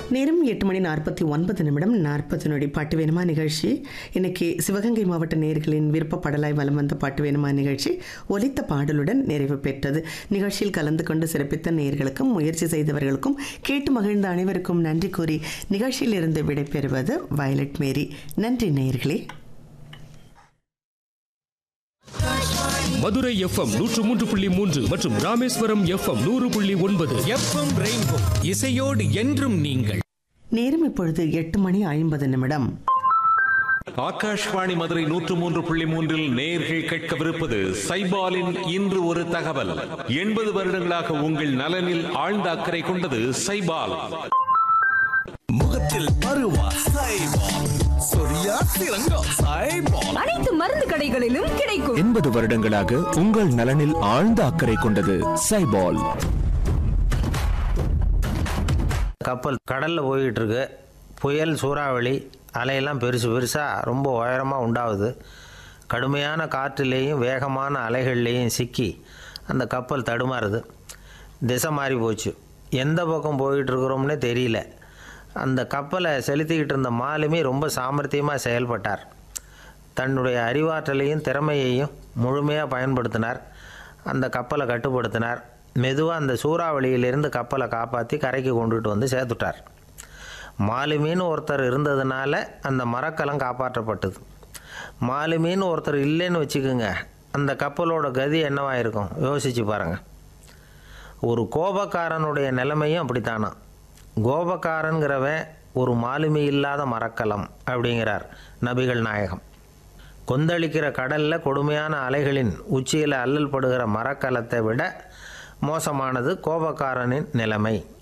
நேரம் எட்டு மணி நாற்பத்தி ஒன்பது நிமிடம் நாற்பது நொடி பாட்டு வேணுமா நிகழ்ச்சி இன்னைக்கு சிவகங்கை மாவட்ட நேயர்களின் விருப்ப படலாய் வலம் வந்த பாட்டு வேணுமா நிகழ்ச்சி ஒலித்த பாடலுடன் நிறைவு பெற்றது நிகழ்ச்சியில் கலந்து கொண்டு சிறப்பித்த நேயர்களுக்கும் முயற்சி செய்தவர்களுக்கும் கேட்டு மகிழ்ந்த அனைவருக்கும் நன்றி கூறி நிகழ்ச்சியிலிருந்து விடைபெறுவது வயலட் மேரி நன்றி நேயர்களே மதுரை எஃப்எம் நூற்று மூன்று புள்ளி மூன்று மற்றும் ராமேஸ்வரம் எஃப்எம் நூறு புள்ளி ஒன்பது எஃப்எம் ரெயின்போ இசையோடு என்றும் நீங்கள் நேரம் இப்பொழுது எட்டு மணி ஐம்பது நிமிடம் ஆகாஷ்வாணி மதுரை நூற்று மூன்று புள்ளி மூன்றில் நேர்கள் கேட்கவிருப்பது சைபாலின் இன்று ஒரு தகவல் எண்பது வருடங்களாக உங்கள் நலனில் ஆழ்ந்த அக்கறை கொண்டது சைபால் முகத்தில் பருவா சைபால் சொரியா சிறங்கம் சைபால் அனைத்து மருந்து கடைகளிலும் கிடைக்கும் எண்பது வருடங்களாக உங்கள் நலனில் ஆழ்ந்த அக்கறை கொண்டது சைபால் கப்பல் கடலில் போய்கிட்டு இருக்கு புயல் சூறாவளி அலையெல்லாம் பெருசு பெருசாக ரொம்ப உயரமாக உண்டாகுது கடுமையான காற்றுலேயும் வேகமான அலைகள்லேயும் சிக்கி அந்த கப்பல் தடுமாறுது திசை மாறி போச்சு எந்த பக்கம் போயிட்டு இருக்கிறோம்னே தெரியல அந்த கப்பலை செலுத்திக்கிட்டு இருந்த மாலுமி ரொம்ப சாமர்த்தியமாக செயல்பட்டார் தன்னுடைய அறிவாற்றலையும் திறமையையும் முழுமையாக பயன்படுத்தினார் அந்த கப்பலை கட்டுப்படுத்தினார் மெதுவாக அந்த சூறாவளியிலிருந்து கப்பலை காப்பாற்றி கரைக்கு கொண்டுட்டு வந்து சேர்த்துட்டார் மாலுமின்னு ஒருத்தர் இருந்ததுனால அந்த மரக்கலம் காப்பாற்றப்பட்டது மாலுமின்னு ஒருத்தர் இல்லைன்னு வச்சுக்கோங்க அந்த கப்பலோட கதி என்னவாக இருக்கும் யோசிச்சு பாருங்கள் ஒரு கோபக்காரனுடைய நிலைமையும் அப்படித்தானா கோபக்காரன்கிறவன் ஒரு மாலுமி இல்லாத மரக்கலம் அப்படிங்கிறார் நபிகள் நாயகம் கொந்தளிக்கிற கடலில் கொடுமையான அலைகளின் உச்சியில் அல்லல் படுகிற மரக்கலத்தை விட மோசமானது கோபக்காரனின் நிலைமை